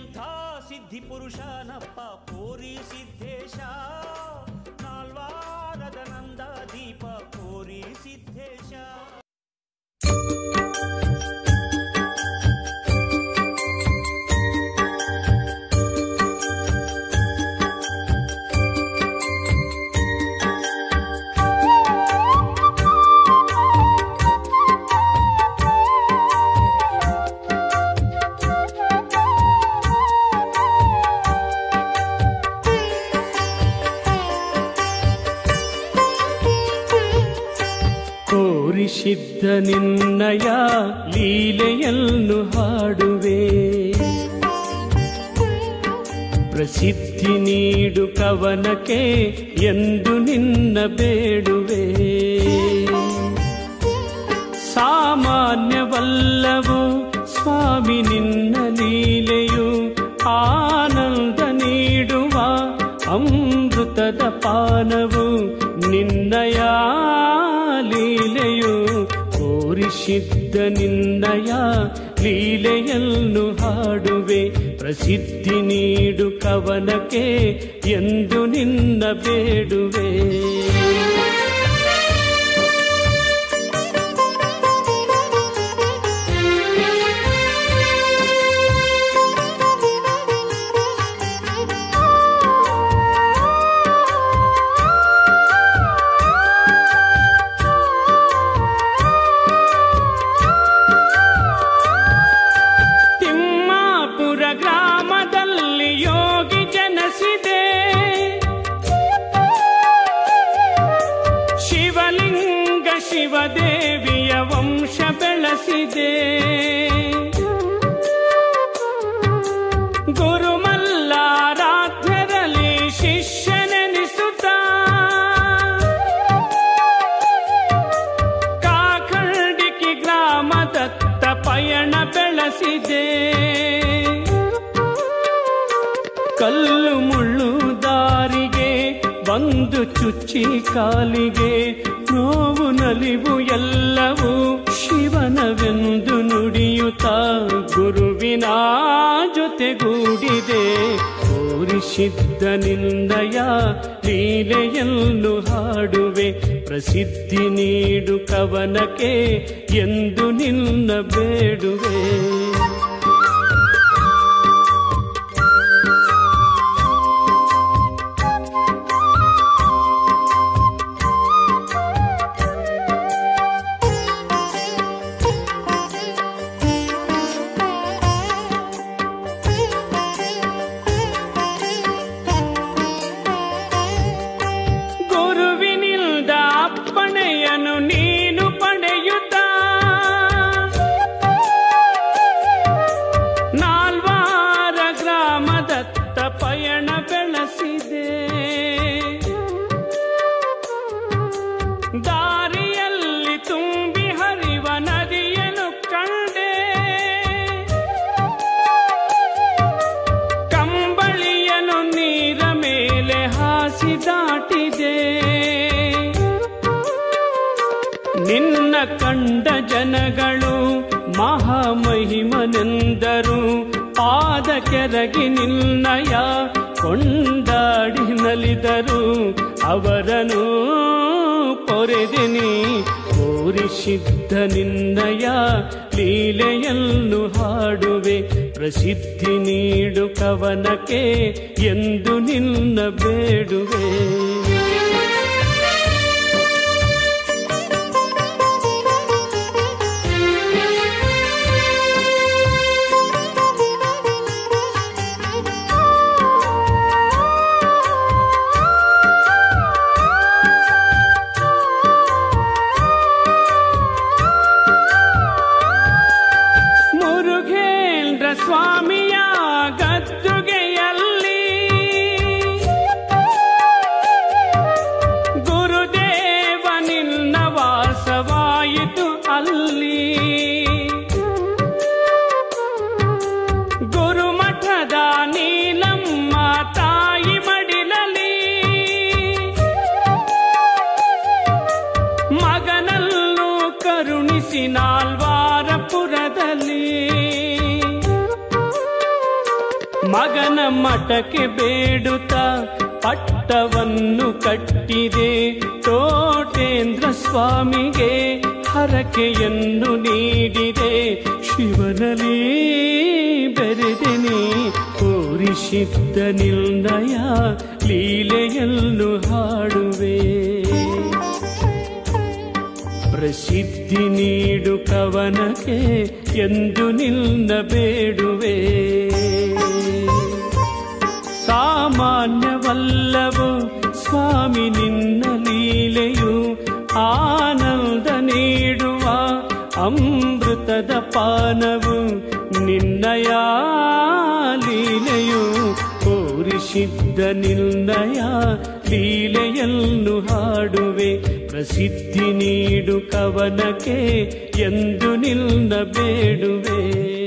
ಸಿದ್ಧ ಸಿದ್ಧಿ ಪುರುಷನಪ್ಪ ಕೋರಿ ಸಿದ್ದೇಶ ನಾಲ್ವಾರದ ನಂದ ದೀಪ ಕೋರಿ ಸಿದ್ದೇಶ ಕೋರಿಸಿದ್ದ ನಿನ್ನಯ ಲೀಲೆಯನ್ನು ಹಾಡುವೆ ಪ್ರಸಿದ್ಧಿ ನೀಡು ಕವನಕ್ಕೆ ಎಂದು ನಿನ್ನ ಬೇಡುವೆ ಸಾಮಾನ್ಯವಲ್ಲವು ಸ್ವಾಮಿ ನಿನ್ನ ಲೀಲೆಯು ಆನಂದ ನೀಡುವ ಅಮೃತದ ಪಾನವು ನಿನ್ನಯ ಲೀಲೆಯು ಕೋರಿಸಿದ್ದ ನಿನ್ನಯ ಲೀಲೆಯನ್ನು ಹಾಡುವೆ ಪ್ರಸಿದ್ಧಿ ನೀಡು ಕವನಕ್ಕೆ ಎಂದು ನಿನ್ನ ಬೇಡುವೆ ತಿಮ್ಮಾಪುರ ಗ್ರಾಮದಲ್ಲಿ ಯೋಗಿ ಜನಸಿದೆ ಶಿವಲಿಂಗ ಶಿವದೇವಿಯ ವಂಶ ಬೆಳೆಸಿದೆ ಗುರುಮಲ್ಲಾರಾಧ್ಯರಲ್ಲಿ ಶಿಷ್ಯನೆನಿಸುತ್ತ ಕಾಕಂಡಿಕಿ ಗ್ರಾಮದತ್ತ ಪಯಣ ಬೆಳೆಸಿದೆ ಕಲ್ಲು ಮುಳ್ಳು ದಾರಿಗೆ ಬಂದು ಚುಚ್ಚಿ ಕಾಲಿಗೆ ನೋವು ನಲಿವು ಎಲ್ಲವೂ ಶಿವನವೆಂದು ನುಡಿಯುತ್ತ ಗುರುವಿನ ಜೊತೆಗೂಡಿದೆ ಕೋರಿಸಿದ್ದ ನಿನ್ನಯ ಲೀಲೆಯನ್ನು ಹಾಡುವೆ ಪ್ರಸಿದ್ಧಿ ನೀಡು ಕವನಕ್ಕೆ ಎಂದು ನಿನ್ನ ಬೇಡುವೆ ಗುರುವಿನಿಲ್ದ ಅಪ್ಪಣೆಯನ್ನು ನೀನು ಪಡೆಯುತ್ತ ನಾಲ್ವಾರ ಗ್ರಾಮದತ್ತ ಪಯಣ ಬೆಳೆಸಿದೆ ದಾರಿಯಲ್ಲಿ ತುಂಬಿ ಹರಿವ ನದಿಯನ್ನು ಕಂಡೆ ಕಂಬಳಿಯನ್ನು ನೀರ ಮೇಲೆ ಹಾಸಿ ದಾಟಿದೆ ನಿನ್ನ ಕಂಡ ಜನಗಳು ಮಹಾಮಹಿಮನೆಂದರು ಪಾದ ಕೆರಗಿ ನಿನ್ನಯ ಕೊಂಡಾಡಿ ನಲಿದರು ಅವರನು ಪೊರೆದಿನಿ ಕೋರಿಸಿದ್ದ ನಿನ್ನಯ ಲೀಲೆಯನ್ನು ಹಾಡುವೆ ಪ್ರಸಿದ್ಧಿ ನೀಡು ಕವನಕ್ಕೆ ಎಂದು ನಿನ್ನ ಬೇಡುವೆ ಮುರುಘೇಂದ್ರ ಸ್ವಾಮಿಯ ಗದ್ದುಗೆಯಲ್ಲಿ ಗುರುದೇವ ನಿನ್ನ ವಾಸವಾಯಿತು ಅಲ್ಲಿ ಗುರುಮಠದ ನೀಲಮ್ಮ ತಾಯಿ ಮಡಿಲಲಿ ಮಗನಲ್ಲೂ ಕರುಣಿಸಿ ನಾಲ್ವಾರಪುರದಲ್ಲಿ ಮಗನ ಮಠಕ್ಕೆ ಬೇಡುತ್ತ ಪಟ್ಟವನ್ನು ಕಟ್ಟಿದೆ ತೋಟೇಂದ್ರ ಸ್ವಾಮಿಗೆ ಹರಕೆಯನ್ನು ನೀಡಿದೆ ಶಿವನಲ್ಲಿ ಬೆರೆದೆನೆ ಕೋರಿಸಿದ್ದ ನಿರ್ಣಯ ಲೀಲೆಯನ್ನು ಹಾಡುವೆ ಪ್ರಸಿದ್ಧಿ ನೀಡು ಕವನಕ್ಕೆ ಎಂದು ನಿನ್ನ ಬೇಡುವೆ ಸಾಮಾನ್ಯವಲ್ಲವು ಸ್ವಾಮಿ ನಿನ್ನ ಲೀಲೆಯು ಆನಂದ ನೀಡುವ ಅಮೃತದ ಪಾನವು ನಿನ್ನಯ ಲೀಲೆಯು ಕೋರಿಸಿದ್ದ ನಿರ್ಣಯ ಲೀಲೆಯನ್ನು ಹಾಡುವೆ ಪ್ರಸಿದ್ಧಿ ನೀಡು ಕವನಕ್ಕೆ ಎಂದು ನಿನ್ನ ಬೇಡುವೆ